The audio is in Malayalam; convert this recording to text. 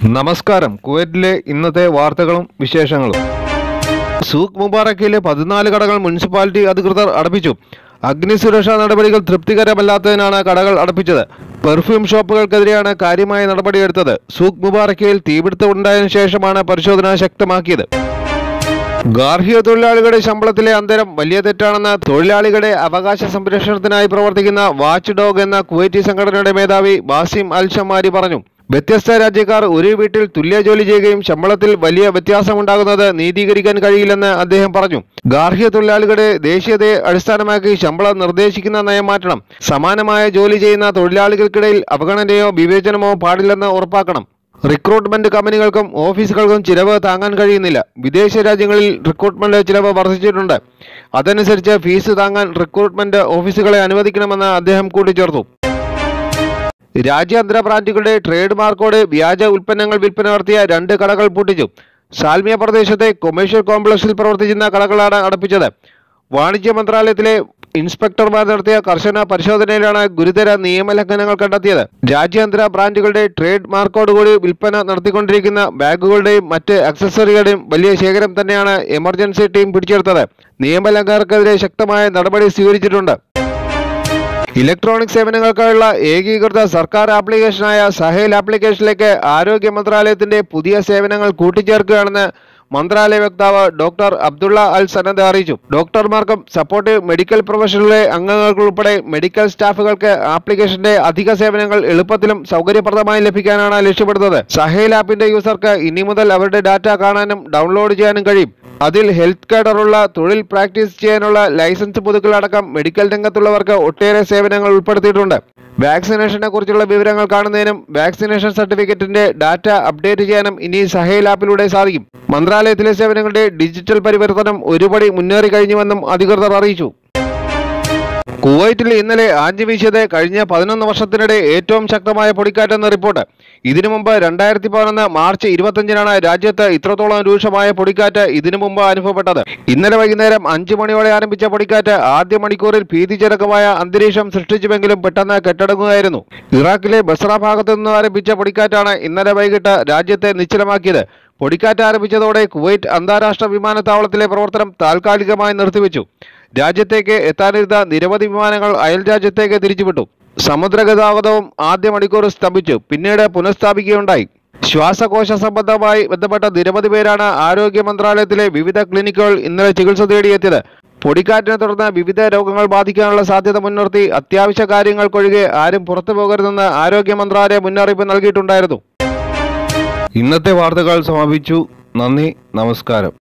നമസ്കാരം കുവൈറ്റിലെ ഇന്നത്തെ വാർത്തകളും വിശേഷങ്ങളും സൂഖ് മുബാറക്കിലെ പതിനാല് കടകൾ മുനിസിപ്പാലിറ്റി അധികൃതർ അടപ്പിച്ചു അഗ്നി സുരക്ഷാ നടപടികൾ തൃപ്തികരമല്ലാത്തതിനാണ് കടകൾ അടപ്പിച്ചത് പെർഫ്യൂം ഷോപ്പുകൾക്കെതിരെയാണ് കാര്യമായ നടപടിയെടുത്തത് സൂഖ് മുബാറക്കയിൽ തീപിടുത്തം ഉണ്ടായതിനു ശേഷമാണ് പരിശോധന ശക്തമാക്കിയത് ഗാർഹിക തൊഴിലാളികളുടെ ശമ്പളത്തിലെ അന്തരം വലിയ തെറ്റാണെന്ന് തൊഴിലാളികളുടെ അവകാശ സംരക്ഷണത്തിനായി പ്രവർത്തിക്കുന്ന വാച്ച് ഡോഗ് എന്ന കുവൈറ്റി സംഘടനയുടെ മേധാവി ബാസിം അൽ ഷമാരി പറഞ്ഞു വ്യത്യസ്ത രാജ്യക്കാർ ഒരു വീട്ടിൽ തുല്യ ജോലി ചെയ്യുകയും ശമ്പളത്തിൽ വലിയ വ്യത്യാസമുണ്ടാകുന്നത് നീതീകരിക്കാൻ കഴിയില്ലെന്ന് അദ്ദേഹം പറഞ്ഞു ഗാർഹിക തൊഴിലാളികളുടെ ദേശീയതയെ അടിസ്ഥാനമാക്കി ശമ്പളം നിർദ്ദേശിക്കുന്ന നയം മാറ്റണം സമാനമായ ജോലി ചെയ്യുന്ന തൊഴിലാളികൾക്കിടയിൽ അവഗണനയോ വിവേചനമോ പാടില്ലെന്ന് ഉറപ്പാക്കണം റിക്രൂട്ട്മെന്റ് കമ്പനികൾക്കും ഓഫീസുകൾക്കും ചിലവ് താങ്ങാൻ കഴിയുന്നില്ല വിദേശ രാജ്യങ്ങളിൽ റിക്രൂട്ട്മെന്റ് ചിലവ് വർദ്ധിച്ചിട്ടുണ്ട് അതനുസരിച്ച് ഫീസ് താങ്ങാൻ റിക്രൂട്ട്മെന്റ് ഓഫീസുകളെ അനുവദിക്കണമെന്ന് അദ്ദേഹം കൂട്ടിച്ചേർത്തു രാജ്യാന്തര ബ്രാൻഡുകളുടെ ട്രേഡ് മാർക്കോട് വ്യാജ ഉൽപ്പന്നങ്ങൾ വിൽപ്പന നടത്തിയ രണ്ട് കടകൾ പൂട്ടിച്ചു സാൽമിയ പ്രദേശത്തെ കൊമേഴ്ഷ്യൽ കോംപ്ലക്സിൽ പ്രവർത്തിച്ചിരുന്ന കടകളാണ് അടപ്പിച്ചത് വാണിജ്യ മന്ത്രാലയത്തിലെ ഇൻസ്പെക്ടർമാർ നടത്തിയ കർശന പരിശോധനയിലാണ് ഗുരുതര നിയമലംഘനങ്ങൾ കണ്ടെത്തിയത് രാജ്യാന്തര ബ്രാൻഡുകളുടെ ട്രേഡ് മാർക്കോടുകൂടി വിൽപ്പന നടത്തിക്കൊണ്ടിരിക്കുന്ന ബാഗുകളുടെയും മറ്റ് അക്സസറികളുടെയും വലിയ ശേഖരം തന്നെയാണ് എമർജൻസി ടീം പിടിച്ചെടുത്തത് നിയമലംഘകർക്കെതിരെ ശക്തമായ നടപടി സ്വീകരിച്ചിട്ടുണ്ട് ഇലക്ട്രോണിക് സേവനങ്ങൾക്കായുള്ള ഏകീകൃത സർക്കാർ ആപ്ലിക്കേഷനായ സഹേൽ ആപ്ലിക്കേഷനിലേക്ക് ആരോഗ്യ മന്ത്രാലയത്തിന്റെ പുതിയ സേവനങ്ങൾ കൂട്ടിച്ചേർക്കുകയാണെന്ന് മന്ത്രാലയ വക്താവ് ഡോക്ടർ അബ്ദുള്ള അൽ സനദ് അറിയിച്ചു ഡോക്ടർമാർക്കും സപ്പോർട്ടീവ് മെഡിക്കൽ പ്രൊഫഷണലിലെ അംഗങ്ങൾക്കുൾപ്പെടെ മെഡിക്കൽ സ്റ്റാഫുകൾക്ക് ആപ്ലിക്കേഷന്റെ അധിക സേവനങ്ങൾ എളുപ്പത്തിലും സൗകര്യപ്രദമായി ലഭിക്കാനാണ് ലക്ഷ്യമിടുന്നത് സഹേൽ ആപ്പിന്റെ യൂസർക്ക് ഇനി മുതൽ അവരുടെ ഡാറ്റ കാണാനും ഡൗൺലോഡ് ചെയ്യാനും കഴിയും അതിൽ ഹെൽത്ത് കേഡറുള്ള തൊഴിൽ പ്രാക്ടീസ് ചെയ്യാനുള്ള ലൈസൻസ് പുതുക്കലടക്കം മെഡിക്കൽ രംഗത്തുള്ളവർക്ക് ഒട്ടേറെ സേവനങ്ങൾ ഉൾപ്പെടുത്തിയിട്ടുണ്ട് വാക്സിനേഷനെ കുറിച്ചുള്ള വിവരങ്ങൾ കാണുന്നതിനും വാക്സിനേഷൻ സർട്ടിഫിക്കറ്റിന്റെ ഡാറ്റ അപ്ഡേറ്റ് ചെയ്യാനും ഇനി സഹേൽ ആപ്പിലൂടെ സാധിക്കും മന്ത്രാലയത്തിലെ സേവനങ്ങളുടെ ഡിജിറ്റൽ പരിവർത്തനം ഒരുപടി മുന്നേറി കഴിഞ്ഞുവെന്നും അധികൃതർ അറിയിച്ചു കുവൈറ്റിൽ ഇന്നലെ ആഞ്ഞു വീശിയത് കഴിഞ്ഞ പതിനൊന്ന് വർഷത്തിനിടെ ഏറ്റവും ശക്തമായ പൊടിക്കാറ്റെന്ന് റിപ്പോർട്ട് ഇതിനു മുമ്പ് രണ്ടായിരത്തി പതിനൊന്ന് മാർച്ച് ഇരുപത്തഞ്ചിനാണ് രാജ്യത്ത് ഇത്രത്തോളം രൂക്ഷമായ പൊടിക്കാറ്റ് ഇതിനു മുമ്പ് അനുഭവപ്പെട്ടത് ഇന്നലെ വൈകുന്നേരം അഞ്ചു മണിയോടെ ആരംഭിച്ച പൊടിക്കാറ്റ് ആദ്യ മണിക്കൂറിൽ ഭീതിജനകമായ അന്തരീക്ഷം സൃഷ്ടിച്ചുവെങ്കിലും പെട്ടെന്ന് കെട്ടടങ്ങുകയായിരുന്നു ഇറാഖിലെ ബസ്ര ഭാഗത്തു നിന്ന് ആരംഭിച്ച പൊടിക്കാറ്റാണ് ഇന്നലെ വൈകിട്ട് രാജ്യത്തെ നിശ്ചലമാക്കിയത് പൊടിക്കാറ്റ് ആരംഭിച്ചതോടെ കുവൈറ്റ് അന്താരാഷ്ട്ര വിമാനത്താവളത്തിലെ പ്രവർത്തനം താൽക്കാലികമായി നിർത്തിവെച്ചു രാജ്യത്തേക്ക് എത്താനിരുന്ന നിരവധി വിമാനങ്ങൾ അയൽ രാജ്യത്തേക്ക് തിരിച്ചുവിട്ടു സമുദ്രഗതാഗതവും ആദ്യ മണിക്കൂർ സ്തംഭിച്ചു പിന്നീട് പുനഃസ്ഥാപിക്കുകയുണ്ടായി ശ്വാസകോശ സംബന്ധമായി ബന്ധപ്പെട്ട നിരവധി പേരാണ് ആരോഗ്യ മന്ത്രാലയത്തിലെ വിവിധ ക്ലിനിക്കുകൾ ഇന്നലെ ചികിത്സ തേടിയെത്തിയത് പൊടിക്കാറ്റിനെ തുടർന്ന് വിവിധ രോഗങ്ങൾ ബാധിക്കാനുള്ള സാധ്യത മുൻനിർത്തി അത്യാവശ്യ കാര്യങ്ങൾക്കൊഴികെ ആരും പുറത്തു പോകരുതെന്ന് ആരോഗ്യ മന്ത്രാലയം മുന്നറിയിപ്പ് നൽകിയിട്ടുണ്ടായിരുന്നു ഇന്നത്തെ വാർത്തകൾ സമാപിച്ചു നന്ദി നമസ്കാരം